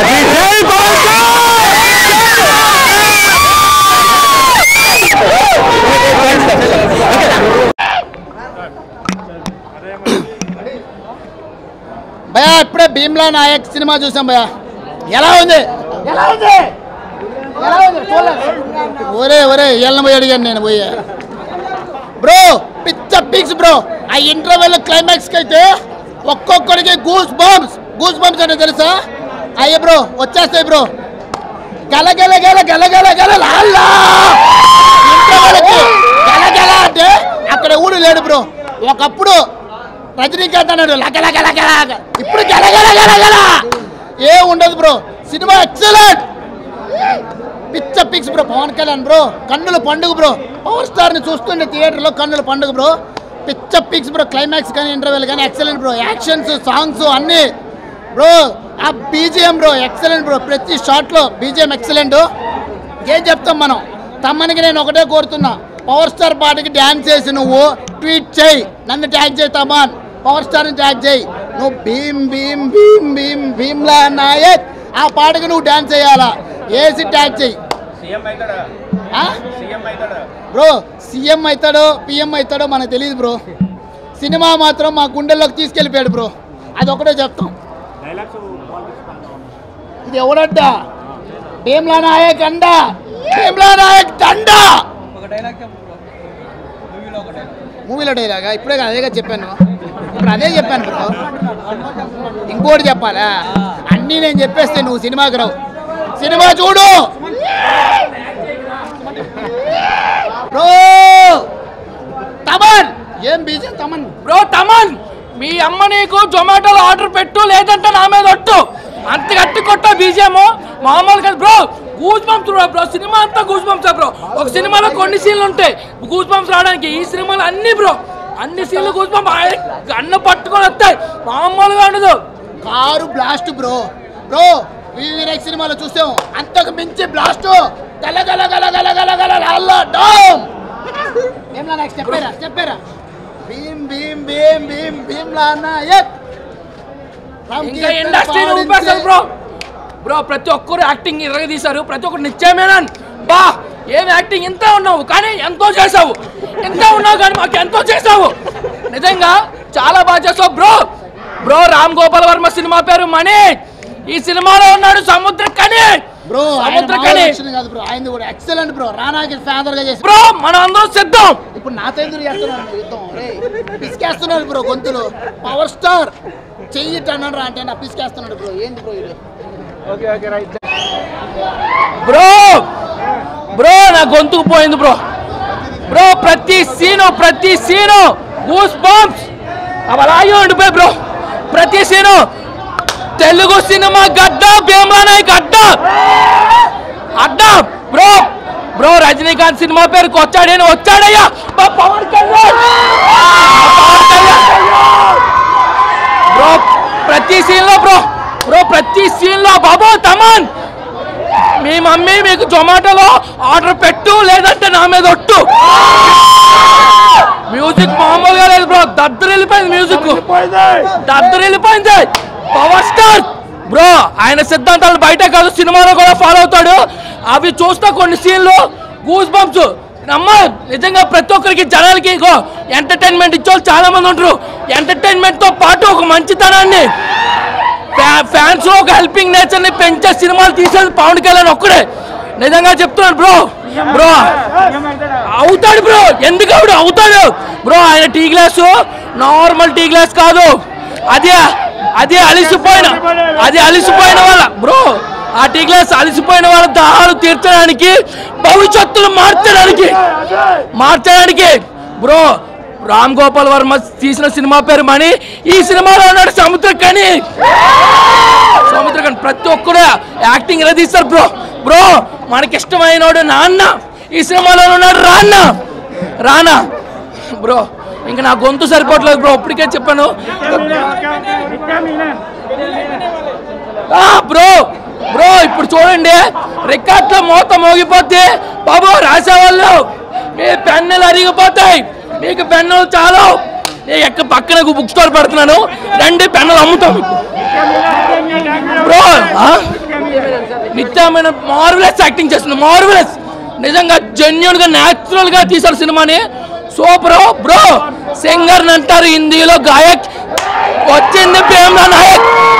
భయా ఇప్పుడే భీమ్లా నాయక్ సినిమా చూసాం భయా ఎలా ఉంది ఎలా ఉంది ఎలా ఉంది చూడలేదు. ఒరే ఒరే ఎల్లని పోయి అడిగాను నేను పోయి బ్రో పిచ్చ పిక్స్ బ్రో ఆ ఇంటర్వెల్ క్లైమాక్స్కి అయితే ఒక్కొక్కడికి గూస్ బాంబ్స్ గూస్ బాంబ్స్ అంటే తెలుసా అయ్యే బ్రో వచ్చేస్తాయి బ్రో గల గల గల గల గల గల లాల్లా ఇంటర్వెల్కి గల గల అంటే అక్కడ ఊడు లేడు బ్రో ఒకప్పుడు రజనీకాంత్ అన్నాడు లగ లగ లగ లగ. ఇప్పుడు గల గల గల గల ఏ ఉండదు బ్రో సినిమా ఎక్సలెంట్ పిచ్చ peaks bro Pawan Kalyan bro కన్నుల పండుగ బ్రో పవర్ స్టార్ ని చూస్తుండే థియేటర్లో కన్నుల పండుగ బ్రో పిచ్చ పిక్స్ బ్రో క్లైమాక్స్ కానీ ఇంటర్వెల్ కానీ ఎక్సలెంట్ బ్రో యాక్షన్స్ సాంగ్స్ అన్నీ బ్రో ఆ బీజిఎం బ్రో ఎక్సలెంట్ బ్రో ప్రతి షాట్లో బీజిఎం ఎక్సలెంట్ ఏం చెప్తాం మనం తమ్మనికి నేను ఒకటే కోరుతున్నా పవర్ స్టార్ పాటకి డ్యాన్స్ చేసి నువ్వు ట్వీట్ చేయి నన్ను ట్యాగ్ చేయి తమాన్ పవర్ స్టార్ని ట్యాగ్ చేయి నువ్వు భీమ్ భీమ్ భీమ్ భీమ్ భీమ్లా నాయక్ ఆ పాటకి నువ్వు డ్యాన్స్ చేయాలా ఏసి ట్యాగ్ చేయి ఆ? బ్రో సీఎం అవుతాడో పిఎం అవుతాడో మనకు తెలియదు బ్రో సినిమా మాత్రం మా గుండెల్లోకి తీసుకెళ్ళిపోయాడు బ్రో అది ఒకటే చెప్తాం ఇది ఎవడడ్డ భీమ్లా నాయక్ అండ భీమ్లా నాయక్ దండ మూవీలో డైలాగా ఇప్పుడే కదా అదేగా చెప్పాను ఇప్పుడు అదే చెప్పాను బ్రో ఇంకోటి చెప్పాలా అన్నీ నేను చెప్పేస్తే నువ్వు సినిమాకి రావు సినిమా చూడు బ్రో తమన్ ఏం బీజం తమన్ బ్రో తమన్ మీ అమ్మ నీకు జొమాటోలో ఆర్డర్ పెట్టు లేదంటే నా మీద ఒట్టు అంత గట్టి కొట్ట బీజేమ్ మామూలు కాదు bro goose bumps bro cinema అంతా గూస్ బంప్స్ బ్రో ఒక సినిమాలో కొన్ని సీన్లు ఉంటాయి గూస్ బంప్స్ రావడానికి ఈ సినిమాలో అన్ని బ్రో అన్ని సీన్లు గూస్ బంప్ అన్న పట్టుకొని వస్తాయి మామూలుగా ఉండదు కారు బ్లాస్ట్ బ్రో బ్రో వీవీరెక్ సినిమాలో చూసాం అంతకు మించి బ్లాస్ట్ గల గల గల గల గల గల లాల్లా డామ్ ఏం నెక్స్ట్ చెప్పారా చెప్పారా భీమ్ భీమ్ భీమ్ భీమ్ భీమ్ లా నాయక్ ఇంకా ఇండస్ట్రీ ఊపేస్తారు బ్రో బ్రో ప్రతి ఒక్కరు యాక్టింగ్ ఇరగ తీశారు ప్రతి ఒక్కరు నిశ్చయమేనా బా ఏం యాక్టింగ్ ఇంత ఉన్నావు కానీ ఎంతో చేసావు ఎంత ఉన్నావు కానీ మాకు ఎంతో చేసావు నిజంగా చాలా బాగా చేసావు bro bro Ram Gopal Varma cinema పేరు మణి ఈ సినిమాలో ఉన్నాడు సముద్ర కని బ్రో సముద్ర కని కాదు బ్రో ఆయన కూడా ఎక్సలెంట్ బ్రో రానాకి ఫాదర్ గా చేసి బ్రో మనం అందరం సిద్ధం ఇప్పుడు నాతో ఎందుకు చేస్తున్నాడు నువ్వు యుద్ధం రేయ్ పిసికేస్తున్నాడు బ్రో గొంతులు పవర్ స్టార్ చెయ్యి అన్నాడు రా అంటే నా పిసికేస్తున్నాడు బ్రో ఏంటి బ్రో ఇది బ్రో బ్రో నా గొంతుకు పోయింది బ్రో బ్రో ప్రతి సీను ప్రతి సీను గూస్ బాంబ్స్ అవి అలాగే ఉండిపోయి బ్రో ప్రతి సీను తెలుగు సినిమా గడ్డ భీమనాయక్ అడ్డ అడ్డ బ్రో బ్రో రజనీకాంత్ సినిమా పేరుకి వచ్చాడని వచ్చాడయ్యా మా పవన్ కళ్యాణ్ మా పవన్ కళ్యాణ్ బ్రో ప్రతి సీన్ లో బ్రో బ్రో ప్రతి సీన్ లో బాబు తమన్ మీ మమ్మీ మీకు జొమాటోలో ఆర్డర్ పెట్టు లేదంటే నా మీద ఒట్టు మ్యూజిక్ మామూలుగా లేదు బ్రో దద్దరు వెళ్ళిపోయింది మ్యూజిక్ దద్దరు వెళ్ళిపోయింది పవర్ స్టార్ బ్రో ఆయన సిద్ధాంతాలు బయట కాదు సినిమాలో కూడా ఫాలో అవుతాడు అవి చూస్తా కొన్ని సీన్లు గూస్ బంప్స్ అమ్మ నిజంగా ప్రతి ఒక్కరికి జనాలకి ఇగో ఎంటర్టైన్మెంట్ ఇచ్చేవాళ్ళు చాలా మంది ఉంటారు ఎంటర్టైన్మెంట్ తో పాటు ఒక మంచితనాన్ని ఫ్యా- ఫ్యాన్స్ లో ఒక హెల్పింగ్ నేచర్ ని పెంచే సినిమాలు తీసేది పవన్ కళ్యాణ్ ఒక్కడే నిజంగా చెప్తున్నాను బ్రో బ్రో అవుతాడు బ్రో ఎందుకు అవుడు అవుతాడు బ్రో ఆయన tea glass normal tea glass కాదు అదే అదే అలిసిపోయిన అది అలిసిపోయిన వాళ్ళ బ్రో ఆ టీ గ్లాస్ అలిసిపోయిన వాళ్ళ దాహాలు తీర్చడానికి భవిష్యత్తును మార్చడానికి మార్చడానికి బ్రో రామ్ గోపాల్ వర్మ తీసిన సినిమా పేరు మణి ఈ సినిమాలో ఉన్నాడు సముద్రకని సముద్రకని ప్రతి ఒక్కరు యాక్టింగ్ ఇలా తీస్తారు బ్రో బ్రో మనకి ఇష్టమైనోడు నాన్న ఈ సినిమాలో ఉన్నాడు రాన్న రానా బ్రో ఇంకా నా గొంతు సరిపోవట్లేదు బ్రో ఇప్పటికే చెప్పాను ఆ, బ్రో బ్రో ఇప్పుడు చూడండి రికార్డులో మూత మోగిపోద్ది బాబు రాసేవాళ్ళు మీ పెన్నులు అరిగిపోతాయి మీకు పెన్నులు చాలు నేను ఎక్క పక్కన బుక్ స్టోర్ పెడుతున్నాను రండి పెన్నులు అమ్ముతాం మీకు బ్రో ఆ? నిత్యమైన మార్వెలస్ యాక్టింగ్ చేస్తుంది మార్వెలస్ నిజంగా జెన్యున్ గా న్యాచురల్ గా తీశారు సినిమాని సూపర్ బ్రో సింగర్ అంటారు హిందీలో గాయక్ వచ్చింది భీమ్లా నాయక్